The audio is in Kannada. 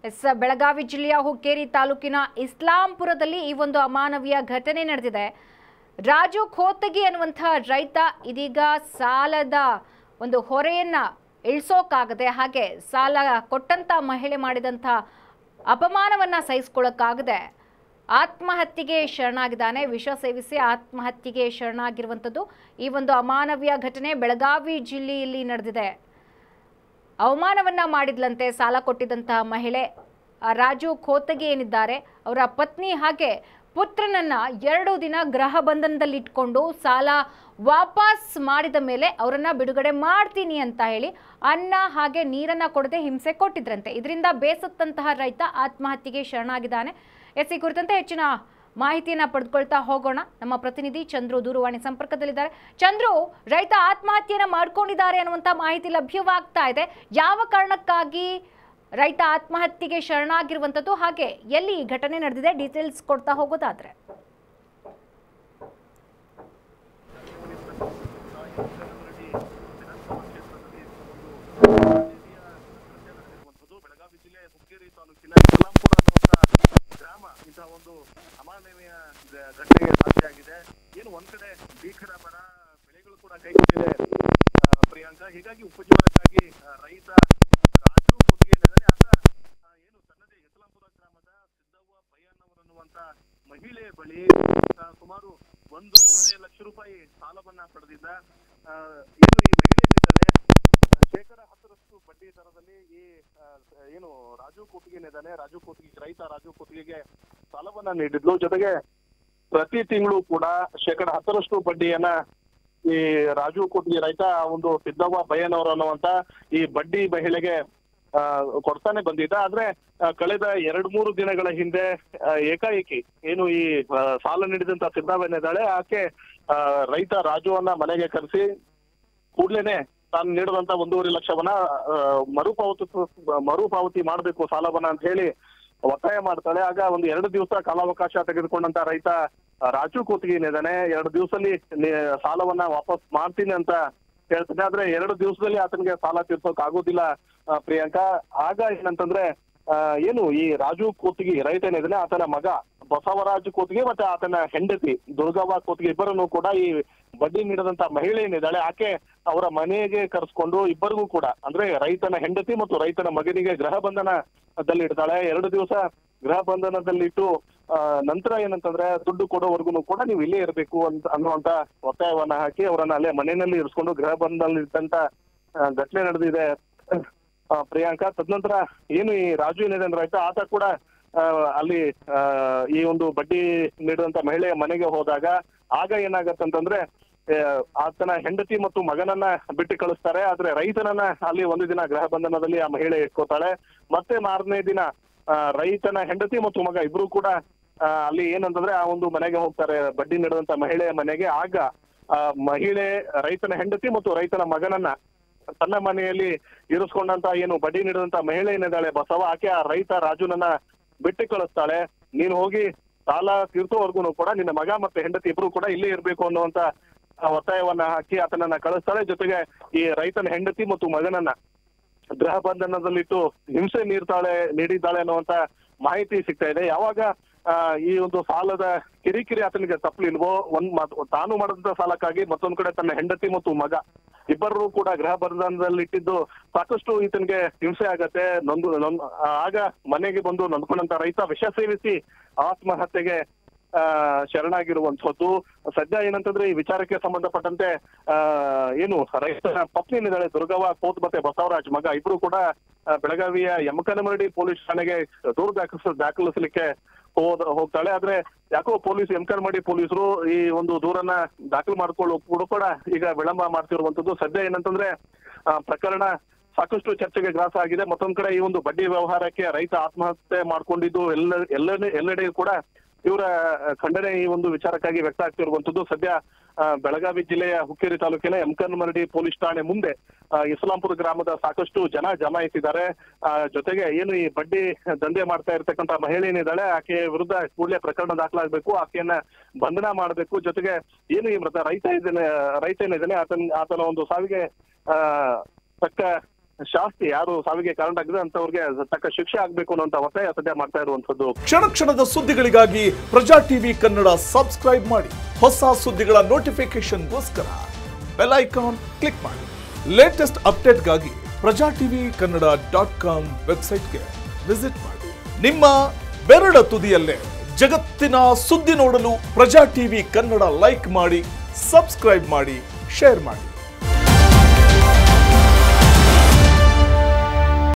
ಎಸ್ ಬೆಳಗಾವಿ ಜಿಲ್ಲೆಯ ಹುಕ್ಕೇರಿ ತಾಲೂಕಿನ ಇಸ್ಲಾಂಪುರದಲ್ಲಿ ಈ ಒಂದು ಅಮಾನವೀಯ ಘಟನೆ ನಡೆದಿದೆ ರಾಜು ಖೋತಗಿ ಅನ್ನುವಂಥ ರೈತ ಇದೀಗ ಸಾಲದ ಒಂದು ಹೊರೆಯನ್ನ ಇಳಿಸೋಕ್ಕಾಗದೆ ಹಾಗೆ ಸಾಲ ಕೊಟ್ಟಂತ ಮಹಿಳೆ ಮಾಡಿದಂಥ ಅಪಮಾನವನ್ನ ಸಹಿಸ್ಕೊಳ್ಳೋಕ್ಕಾಗದೆ ಆತ್ಮಹತ್ಯೆಗೆ ಶರಣಾಗಿದ್ದಾನೆ ವಿಷ ಸೇವಿಸಿ ಆತ್ಮಹತ್ಯೆಗೆ ಶರಣಾಗಿರುವಂಥದ್ದು ಈ ಒಂದು ಅಮಾನವೀಯ ಘಟನೆ ಬೆಳಗಾವಿ ಜಿಲ್ಲೆಯಲ್ಲಿ ನಡೆದಿದೆ ಅವಮಾನವನ್ನ ಮಾಡಿದ್ಲಂತೆ ಸಾಲ ಕೊಟ್ಟಿದ್ದಂತಹ ಮಹಿಳೆ ಆ ರಾಜು ಖೋತಗಿ ಏನಿದ್ದಾರೆ ಅವರ ಪತ್ನಿ ಹಾಗೆ ಪುತ್ರನನ್ನ ಎರಡು ದಿನ ಗೃಹ ಬಂಧನದಲ್ಲಿ ಇಟ್ಕೊಂಡು ಸಾಲ ವಾಪಸ್ ಮಾಡಿದ ಮೇಲೆ ಅವರನ್ನ ಬಿಡುಗಡೆ ಮಾಡ್ತೀನಿ ಅಂತ ಹೇಳಿ ಅನ್ನ ಹಾಗೆ ನೀರನ್ನ ಕೊಡದೆ ಹಿಂಸೆ ಕೊಟ್ಟಿದ್ರಂತೆ ಇದರಿಂದ ಬೇಸತ್ತಂತಹ ರೈತ ಆತ್ಮಹತ್ಯೆಗೆ ಶರಣಾಗಿದ್ದಾನೆ ಎಸ್ ಈ ಕುರಿತಂತೆ ಹೆಚ್ಚಿನ ಮಾಹಿತಿಯನ್ನ ಪಡೆದುಕೊಳ್ತಾ ಹೋಗೋಣ ನಮ್ಮ ಪ್ರತಿನಿಧಿ ಚಂದ್ರು ದೂರವಾಣಿ ಸಂಪರ್ಕದಲ್ಲಿದ್ದಾರೆ ಚಂದ್ರು ರೈತ ಆತ್ಮಹತ್ಯೆಯನ್ನ ಮಾಡ್ಕೊಂಡಿದ್ದಾರೆ ಅನ್ನುವಂತ ಮಾಹಿತಿ ಲಭ್ಯವಾಗ್ತಾ ಇದೆ ಯಾವ ಕಾರಣಕ್ಕಾಗಿ ರೈತ ಆತ್ಮಹತ್ಯೆಗೆ ಶರಣಾಗಿರುವಂಥದ್ದು ಹಾಗೆ ಎಲ್ಲಿ ಈ ಘಟನೆ ನಡೆದಿದೆ ಡೀಟೇಲ್ಸ್ ಕೊಡ್ತಾ ಹೋಗೋದಾದ್ರೆ ಇರುವಂತದ್ದು ಬೆಳಗಾವಿ ಜಿಲ್ಲೆ ಹುಕ್ಕೇರಿ ತಾಲೂಕಿನ ಯಲ್ಲಾಂಪುರ ಅನ್ನುವಂತ ಗ್ರಾಮ ಇಂತಹ ಒಂದು ಅಮಾನವೀಯ ಘ- ಘಟನೆಗೆ ಸಾಕ್ಷಿಯಾಗಿದೆ ಏನು ಒಂದ್ ಕಡೆ ಭೀಕರ ಬರ ಬೆಳೆಗಳು ಕೂಡ ಕೈಗೊಂಡಿದೆ ಆ, ಪ್ರಿಯಾಂಕ ಹೀಗಾಗಿ ಉಪಜೀವನಕ್ಕಾಗಿ ಆ, ರೈತ ರಾಜು ಕೊಟ್ಟಿಗೆ ಏನಿದ್ದಾನೆ ಆತ ಆ, ಏನು ತನ್ನದೇ ಯಸಲಾಂಪುರ ಗ್ರಾಮದ ಸಿದ್ದವ್ವ ಪಯ್ಯಣ್ಣವರನ್ನುವಂತ ಮಹಿಳೆ ಬಳಿ ಆ, ಸುಮಾರು ಒಂದೂವರೆ ಲಕ್ಷ ರೂಪಾಯಿ ಸಾಲವನ್ನ ಪಡೆದಿದ್ದ ಆ, ಏನು ಈ ಮಹಿಳೆ ಏನಿದ್ದಾಳೆ ಶೇಕಡ ಹತ್ತರಷ್ಟು ಬಡ್ಡಿ ದರದಲ್ಲಿ ಈ ಆ, ಏನು ರಾಜು ಕೊಟ್ಟಿಗೆನಿದ್ದಾನೆ ರಾಜು ಕೊಟ್ಟಿಗೆ ರೈತ ರಾಜು ಕೊಟ್ಟಿಗೆಗೆ ಸಾಲವನ್ನ ನೀಡಿದ್ಲು ಜೊತೆಗೆ ಪ್ರತಿ ತಿಂಗಳು ಕೂಡ ಶೇಕಡ ಹತ್ತರಷ್ಟು ಬಡ್ಡಿಯನ್ನ ಈ ರಾಜು ಕೊಟ್ಟಿಗೆ ರೈತ ಒಂದು ಸಿದ್ದವ್ವ ಬಯ್ಯನವರು ಅನ್ನುವಂತ ಈ ಬಡ್ಡಿ ಮಹಿಳೆಗೆ ಆ, ಕೊಡ್ತಾನೆ ಬಂದಿದ್ದ ಆದ್ರೆ ಆ, ಕಳೆದ ಎರಡ್ ಮೂರು ದಿನಗಳ ಹಿಂದೆ ಆ, ಏಕಾಏಕಿ ಏನು ಈ ಆ, ಸಾಲ ನೀಡಿದಂತ ಸಿದ್ದವ್ವನಿದ್ದಾಳೆ ಆಕೆ ಆ, ರೈತ ರಾಜುವನ್ನ ಮನೆಗೆ ಕರೆಸಿ ಕೂಡ್ಲೇನೆ ತಾನು ನೀಡಿದಂತ ಒಂದೂವರೆ ಲಕ್ಷವನ್ನ ಆ, ಮರುಪಾವತಿ ಮರುಪಾವತಿ ಮಾಡಬೇಕು ಸಾಲವನ್ನ ಅಂತ ಹೇಳಿ ಒತ್ತಾಯ ಮಾಡ್ತಾಳೆ ಆಗ ಒಂದು ಎರಡು ದಿವಸ ಕಾಲಾವಕಾಶ ತೆಗೆದುಕೊಂಡಂತ ರೈತ ಆ, ರಾಜು ಕೂತ್ಗಿ ಏನಿದ್ದಾನೆ ಎರಡು ದಿವಸದಲ್ಲಿ ಸಾಲವನ್ನ ವಾಪಸ್ ಮಾಡ್ತೀನಿ ಅಂತ ಹೇಳ್ತಾನೆ ಆದ್ರೆ ಎರಡು ದಿವಸದಲ್ಲಿ ಆತನಿಗೆ ಸಾಲ ತೀರ್ಸೋಕ್ ಆಗೋದಿಲ್ಲ ಆ, ಪ್ರಿಯಾಂಕಾ ಆಗ ಏನಂತಂದ್ರೆ ಆ, ಏನು ಈ ರಾಜು ಕೋತಿಗಿ ರೈತ ಏನಿದ್ದಾನೆ ಆತನ ಮಗ ಬಸವರಾಜ್ ಕೋತಿಗೆ ಮತ್ತೆ ಆತನ ಹೆಂಡತಿ ದುರ್ಗವ್ವ ಕೋತಿಗೆ ಇಬ್ಬರನ್ನು ಕೂಡ ಈ ಬಡ್ಡಿ ನೀಡದಂತ ಮಹಿಳೆ ಏನಿದ್ದಾಳೆ ಆಕೆ ಅವರ ಮನೆಗೆ ಕರೆಸ್ಕೊಂಡು ಇಬ್ಬರಿಗೂ ಕೂಡ ಅಂದ್ರೆ ರೈತನ ಹೆಂಡತಿ ಮತ್ತು ರೈತನ ಮಗನಿಗೆ ಗೃಹ ಬಂಧನದಲ್ಲಿ ಇಡ್ತಾಳೆ ಎರಡು ದಿವಸ ಗೃಹ ಬಂಧನದಲ್ಲಿಟ್ಟು ಆ, ನಂತರ ಏನಂತಂದ್ರೆ ದುಡ್ಡು ಕೊಡೋವರೆಗೂ ಕೂಡ ನೀವು ಇಲ್ಲೇ ಇರಬೇಕು ಅಂತ ಅನ್ನುವಂತ ಒತ್ತಾಯವನ್ನ ಹಾಕಿ ಅವರನ್ನ ಅಲ್ಲೇ ಮನೆಯಲ್ಲಿ ಇರಿಸ್ಕೊಂಡು ಗೃಹ ಬಂಧನದಲ್ಲಿ ಇಟ್ಟಂತ ಆ, ಘಟನೆ ನಡೆದಿದೆ ಆ, ಪ್ರಿಯಾಂಕಾ ತದನಂತರ ಏನು ಈ ರಾಜು ಏನಿದೆ ಅಂದ್ರೆ ಆಯ್ತಾ ಆತ ಕೂಡ ಆ, ಅಲ್ಲಿ ಆ, ಈ ಒಂದು ಬಡ್ಡಿ ನೀಡುವಂತ ಮಹಿಳೆಯ ಮನೆಗೆ ಹೋದಾಗ ಆಗ ಏನಾಗತ್ತಂತಂದ್ರೆ ಆ, ಆತನ ಹೆಂಡತಿ ಮತ್ತು ಮಗನನ್ನ ಬಿಟ್ಟು ಕಳಿಸ್ತಾರೆ ಆದ್ರೆ ರೈತನನ್ನ ಅಲ್ಲಿ ಒಂದು ದಿನ ಗೃಹ ಬಂಧನದಲ್ಲಿ ಆ ಮಹಿಳೆ ಇಟ್ಕೋತಾಳೆ ಮತ್ತೆ ಮಾರನೇ ದಿನ ಆ, ರೈತನ ಹೆಂಡತಿ ಮತ್ತು ಮಗ ಇಬ್ರು ಕೂಡ ಆ, ಅಲ್ಲಿ ಏನಂತಂದ್ರೆ ಆ ಒಂದು ಮನೆಗೆ ಹೋಗ್ತಾರೆ ಬಡ್ಡಿ ನೀಡುವಂತ ಮಹಿಳೆಯ ಮನೆಗೆ ಆಗ ಆ ಮಹಿಳೆ ರೈತನ ಹೆಂಡತಿ ಮತ್ತು ರೈತನ ಮಗನನ್ನ ತನ್ನ ಮನೆಯಲ್ಲಿ ಇರಿಸ್ಕೊಂಡಂತ ಏನು ಬಡ್ಡಿ ನೀಡಿದಂತ ಮಹಿಳೆ ಏನಿದ್ದಾಳೆ ಬಸವ ಆಕೆ ಆ ರೈತ ರಾಜುನನ್ನ ಬಿಟ್ಟು ಕಳಿಸ್ತಾಳೆ ನೀನು ಹೋಗಿ ಸಾಲ ತೀರ್ಸೋವರೆಗೂ ಕೂಡ ನಿನ್ನ ಮಗ ಮತ್ತೆ ಹೆಂಡತಿ ಇಬ್ರು ಕೂಡ ಇಲ್ಲೇ ಇರ್ಬೇಕು ಅನ್ನುವಂತ ಆ ಒತ್ತಾಯವನ್ನ ಹಾಕಿ ಆತನನ್ನ ಕಳಿಸ್ತಾಳೆ ಜೊತೆಗೆ ಈ ರೈತನ ಹೆಂಡತಿ ಮತ್ತು ಮಗನನ್ನ ಗೃಹ ಬಂಧನದಲ್ಲಿಟ್ಟು ಹಿಂಸೆ ನೀಡ್ತಾಳೆ ನೀಡಿದ್ದಾಳೆ ಅನ್ನುವಂತ ಮಾಹಿತಿ ಸಿಗ್ತಾ ಇದೆ ಯಾವಾಗ ಆ, ಈ ಒಂದು ಸಾಲದ ಕಿರಿಕಿರಿ ಆತನಿಗೆ ತಪ್ಪಲಿಲ್ವೋ ಒಂದ್ ಮಾತು ತಾನು ಮಾಡಿದಂತ ಸಾಲಕ್ಕಾಗಿ ಮತ್ತೊಂದ್ ಕಡೆ ತನ್ನ ಹೆಂಡತಿ ಮತ್ತು ಮಗ ಇಬ್ಬರು ಕೂಡ ಗೃಹ ಬಂಧನದಲ್ಲಿಟ್ಟಿದ್ದು ಸಾಕಷ್ಟು ಈತನಿಗೆ ಹಿಂಸೆ ಆಗತ್ತೆ ನೊಂದು ನೊಂದ್- ಆ, ಆಗ ಮನೆಗೆ ಬಂದು ನೊಂದ್ಕೊಂಡಂತ ರೈತ ವಿಷ ಸೇವಿಸಿ ಆತ್ಮಹತ್ಯೆಗೆ ಆ, ಶರಣಾಗಿರುವಂತದ್ದು ಸದ್ಯ ಏನಂತಂದ್ರೆ ಈ ವಿಚಾರಕ್ಕೆ ಸಂಬಂಧಪಟ್ಟಂತೆ ಆ ಏನು ರೈತನ ಪತ್ನಿ ಏನಿದ್ದಾಳೆ ದುರ್ಗವ್ವ ಕೋತ್ ಮತ್ತೆ ಬಸವರಾಜ್ ಮಗ ಇಬ್ರು ಕೂಡ ಆ, ಬೆಳಗಾವಿಯ ಯಮಕನಮರಡಿ ಪೊಲೀಸ್ ಠಾಣೆಗೆ ದೂರು ದಾಖಲಿಸ ದಾಖಲಿಸಲಿಕ್ಕೆ ಹೋದ ಹೋಗ್ತಾಳೆ ಆದ್ರೆ ಯಾಕೋ ಪೊಲೀಸ್ ಯಮಕನಮರಡಿ ಪೊಲೀಸರು ಈ ಒಂದು ದೂರನ್ನ ದಾಖಲು ಮಾಡ್ಕೊಳ್ಳೋ ಕೂಡ ಕೂಡ ಈಗ ವಿಳಂಬ ಮಾಡ್ತಿರುವಂತದ್ದು ಸದ್ಯ ಏನಂತಂದ್ರೆ ಆ, ಪ್ರಕರಣ ಸಾಕಷ್ಟು ಚರ್ಚೆಗೆ ಗ್ರಾಸ ಆಗಿದೆ ಮತ್ತೊಂದ್ ಕಡೆ ಈ ಒಂದು ಬಡ್ಡಿ ವ್ಯವಹಾರಕ್ಕೆ ರೈತ ಆತ್ಮಹತ್ಯೆ ಮಾಡ್ಕೊಂಡಿದ್ದು ಎಲ್ಲ ಎಲ್ಲೆಡೆ ಎಲ್ಲೆಡೆ ಕೂಡ ಇವರ ಖಂಡನೆ ಈ ಒಂದು ವಿಚಾರಕ್ಕಾಗಿ ವ್ಯಕ್ತ ಆಗ್ತಿರುವಂತದ್ದು ಸದ್ಯ ಆ, ಬೆಳಗಾವಿ ಜಿಲ್ಲೆಯ ಹುಕ್ಕೇರಿ ತಾಲೂಕಿನ ಯಮಕನ್ಮರಡಿ ಪೊಲೀಸ್ ಠಾಣೆ ಮುಂದೆ ಆ, ಇಸ್ಲಾಂಪುರ ಗ್ರಾಮದ ಸಾಕಷ್ಟು ಜನ ಜಮಾಯಿಸಿದ್ದಾರೆ ಆ, ಜೊತೆಗೆ ಏನು ಈ ಬಡ್ಡಿ ದಂಧೆ ಮಾಡ್ತಾ ಇರ್ತಕ್ಕಂತ ಮಹಿಳೆ ಏನಿದ್ದಾಳೆ ಆಕೆ ವಿರುದ್ಧ ಕೂಡಲೇ ಪ್ರಕರಣ ದಾಖಲಾಗಬೇಕು ಆಕೆಯನ್ನ ಬಂಧನ ಮಾಡಬೇಕು ಜೊತೆಗೆ ಏನು ಈ ಮೃತ ರೈತ ಇದ್ದಾನೆ ರೈತ ಏನಿದ್ದಾನೆ ಆತನ ಆತನ ಒಂದು ಸಾವಿಗೆ ಆ ತಕ್ಕ ಶಾಸ್ತಿ ಯಾರು ಸಾವಿಗೆ ಕಾರಣ ಆಗಿದೆ ಅಂತವ್ರಿಗೆ ತಕ್ಕ ಶಿಕ್ಷೆ ಆಗ್ಬೇಕು ಅನ್ನೋಂತ ಒತ್ತಾಯ ಸದ್ಯ ಮಾಡ್ತಾ ಇರುವಂತದ್ದು ಕ್ಷಣ ಕ್ಷಣದ ಸುದ್ದಿಗಳಿಗಾಗಿ ಪ್ರಜಾ ಟಿವಿ ಕನ್ನಡ ಸಬ್ಸ್ಕ್ರೈಬ್ ಮಾಡಿ ಹೊಸ ಸುದ್ದಿಗಳ ನೋಟಿಫಿಕೇಶನ್ಗೋಸ್ಕರ ಬೆಲ್ ಐಕಾನ್ ಕ್ಲಿಕ್ ಮಾಡಿ ಲೇಟೆಸ್ಟ್ ಅಪ್ಡೇಟ್ಗಾಗಿ Praja TV Kannada dot com ವೆಬ್ಸೈಟ್ಗೆ ವಿಸಿಟ್ ಮಾಡಿ ನಿಮ್ಮ ಬೆರಳ ತುದಿಯಲ್ಲೇ ಜಗತ್ತಿನ ಸುದ್ದಿ ನೋಡಲು ಪ್ರಜಾ ಟಿವಿ ಕನ್ನಡ ಲೈಕ್ ಮಾಡಿ ಸಬ್ಸ್ಕ್ರೈಬ್ ಮಾಡಿ ಶೇರ್ ಮಾಡಿ